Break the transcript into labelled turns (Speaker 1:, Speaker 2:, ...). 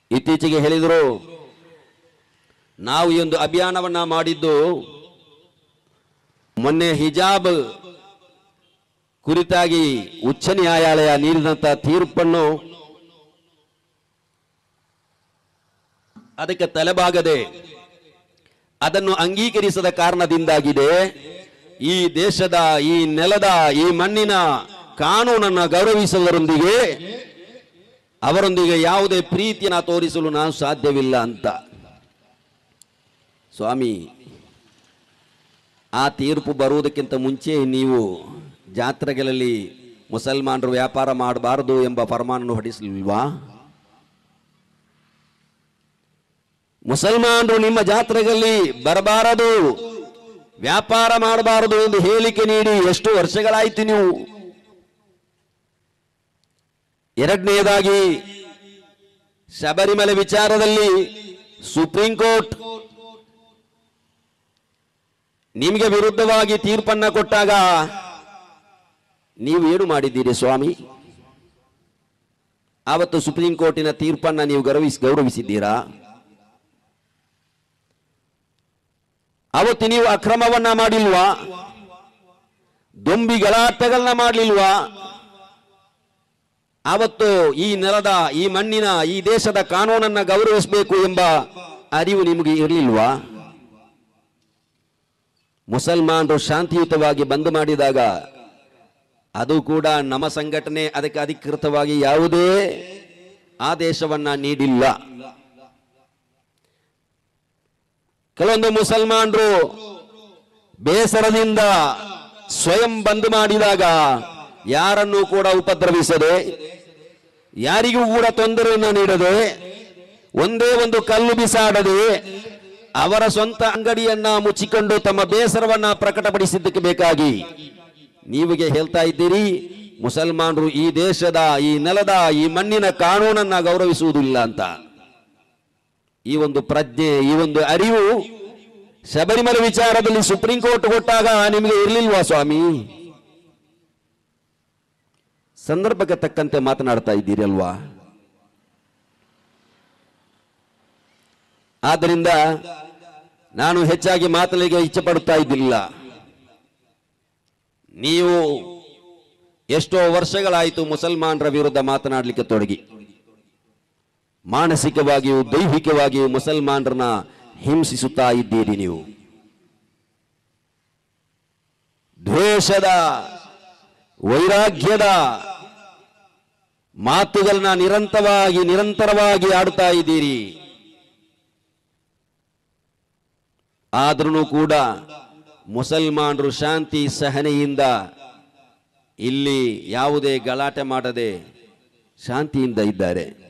Speaker 1: ಇತ್ತೀಚೆಗೆ ಹೇಳಿದರು ನಾವು ಈ ಒಂದು ಅಭಿಯಾನವನ್ನ ಮಾಡಿದ್ದು ಮೊನ್ನೆ ಹಿಜಾಬ್ ಕುರಿತಾಗಿ ಉಚ್ಚ ನ್ಯಾಯಾಲಯ ನೀಡಿದಂತ ತೀರ್ಪನ್ನು ಅದಕ್ಕೆ ತಲೆಬಾಗದೆ ಅದನ್ನು ಅಂಗೀಕರಿಸದ ಕಾರಣದಿಂದಾಗಿದೆ ಈ ದೇಶದ ಈ ನೆಲದ ಈ ಮಣ್ಣಿನ ಕಾನೂನನ್ನು ಗೌರವಿಸುವುದರೊಂದಿಗೆ ಅವರೊಂದಿಗೆ ಯಾವುದೇ ಪ್ರೀತಿಯನ್ನು ತೋರಿಸಲು ನಾನು ಸಾಧ್ಯವಿಲ್ಲ ಅಂತ ಸ್ವಾಮಿ ಆ ತೀರ್ಪು ಬರುವುದಕ್ಕಿಂತ ಮುಂಚೆ ನೀವು ಜಾತ್ರೆಗಳಲ್ಲಿ ಮುಸಲ್ಮಾನರು ವ್ಯಾಪಾರ ಮಾಡಬಾರದು ಎಂಬ ಫರ್ಮಾನನ್ನು ಹೊರಡಿಸಲಿಲ್ವಾ ಮುಸಲ್ಮಾನರು ನಿಮ್ಮ ಜಾತ್ರೆಗಳಲ್ಲಿ ಬರಬಾರದು ವ್ಯಾಪಾರ ಮಾಡಬಾರದು ಎಂದು ಹೇಳಿಕೆ ನೀಡಿ ಎಷ್ಟು ವರ್ಷಗಳಾಯ್ತು ನೀವು ಎರಡನೆಯದಾಗಿ ಶಬರಿಮಲೆ ವಿಚಾರದಲ್ಲಿ ಸುಪ್ರೀಂ ಕೋರ್ಟ್ ನಿಮಗೆ ವಿರುದ್ಧವಾಗಿ ತೀರ್ಪನ್ನ ಕೊಟ್ಟಾಗ ನೀವು ಏನು ಮಾಡಿದ್ದೀರಿ ಸ್ವಾಮಿ ಆವತ್ತು ಸುಪ್ರೀಂ ಕೋರ್ಟಿನ ತೀರ್ಪನ್ನ ನೀವು ಗೌರವಿಸಿ ಗೌರವಿಸಿದ್ದೀರಾ ಅವತ್ತು ನೀವು ಅಕ್ರಮವನ್ನ ಮಾಡಿಲ್ವಾ ದೊಂಬಿ ಗಲಾಟೆಗಳನ್ನ ಮಾಡಲಿಲ್ವಾ ಆವತ್ತು ಈ ನೆಲದ ಈ ಮಣ್ಣಿನ ಈ ದೇಶದ ಕಾನೂನನ್ನ ಗೌರವಿಸಬೇಕು ಎಂಬ ಅರಿವು ನಿಮಗೆ ಇರಲಿಲ್ವಾ ಮುಸಲ್ಮಾನರು ಶಾಂತಿಯುತವಾಗಿ ಬಂದ್ ಮಾಡಿದಾಗ ಅದು ಕೂಡ ನಮ್ಮ ಸಂಘಟನೆ ಅದಕ್ಕೆ ಅಧಿಕೃತವಾಗಿ ಯಾವುದೇ ಆದೇಶವನ್ನ ನೀಡಿಲ್ಲ ಕೆಲವೊಂದು ಮುಸಲ್ಮಾನರು ಬೇಸರದಿಂದ ಸ್ವಯಂ ಬಂದ್ ಮಾಡಿದಾಗ ಯಾರನ್ನೂ ಕೂಡ ಉಪದ್ರವಿಸದೆ ಯಾರಿಗೂ ಕೂಡ ತೊಂದರೆಯನ್ನು ನೀಡದೆ ಒಂದೇ ಒಂದು ಕಲ್ಲು ಬಿಸಾಡದೆ ಅವರ ಸ್ವಂತ ಅಂಗಡಿಯನ್ನ ಮುಚ್ಚಿಕೊಂಡು ತಮ್ಮ ಬೇಸರವನ್ನ ಪ್ರಕಟಪಡಿಸಿದ್ದಕ್ಕೆ ಬೇಕಾಗಿ ನೀವಿಗೆ ಹೇಳ್ತಾ ಇದ್ದೀರಿ ಮುಸಲ್ಮಾನರು ಈ ದೇಶದ ಈ ನೆಲದ ಈ ಮಣ್ಣಿನ ಕಾನೂನನ್ನ ಗೌರವಿಸುವುದಿಲ್ಲ ಅಂತ ಈ ಒಂದು ಪ್ರಜ್ಞೆ ಈ ಒಂದು ಅರಿವು ಶಬರಿಮಲೆ ವಿಚಾರದಲ್ಲಿ ಸುಪ್ರೀಂ ಕೋರ್ಟ್ ಕೊಟ್ಟಾಗ ನಿಮಗೆ ಇರಲಿಲ್ವಾ ಸ್ವಾಮಿ ಸಂದರ್ಭಕ್ಕೆ ತಕ್ಕಂತೆ ಮಾತನಾಡ್ತಾ ಇದ್ದೀರಿ ಅಲ್ವಾ ಆದ್ದರಿಂದ ನಾನು ಹೆಚ್ಚಾಗಿ ಮಾತಲಿಗೆ ಇಚ್ಛೆ ಪಡುತ್ತಾ ಇದ್ದಿಲ್ಲ ನೀವು ಎಷ್ಟೋ ವರ್ಷಗಳಾಯಿತು ಮುಸಲ್ಮಾನರ ವಿರುದ್ಧ ಮಾತನಾಡಲಿಕ್ಕೆ ತೊಡಗಿ ಮಾನಸಿಕವಾಗಿಯೂ ದೈಹಿಕವಾಗಿಯೂ ಮುಸಲ್ಮಾನರನ್ನ ಹಿಂಸಿಸುತ್ತಾ ಇದ್ದೀರಿ ನೀವು ದ್ವೇಷದ ವೈರಾಗ್ಯದ ಮಾತುಗಳನ್ನ ನಿರಂತರವಾಗಿ ನಿರಂತರವಾಗಿ ಆಡ್ತಾ ಇದ್ದೀರಿ ಆದ್ರೂ ಕೂಡ ಮುಸಲ್ಮಾನರು ಶಾಂತಿ ಸಹನೆಯಿಂದ ಇಲ್ಲಿ ಯಾವುದೇ ಗಲಾಟೆ ಮಾಡದೆ ಶಾಂತಿಯಿಂದ ಇದ್ದಾರೆ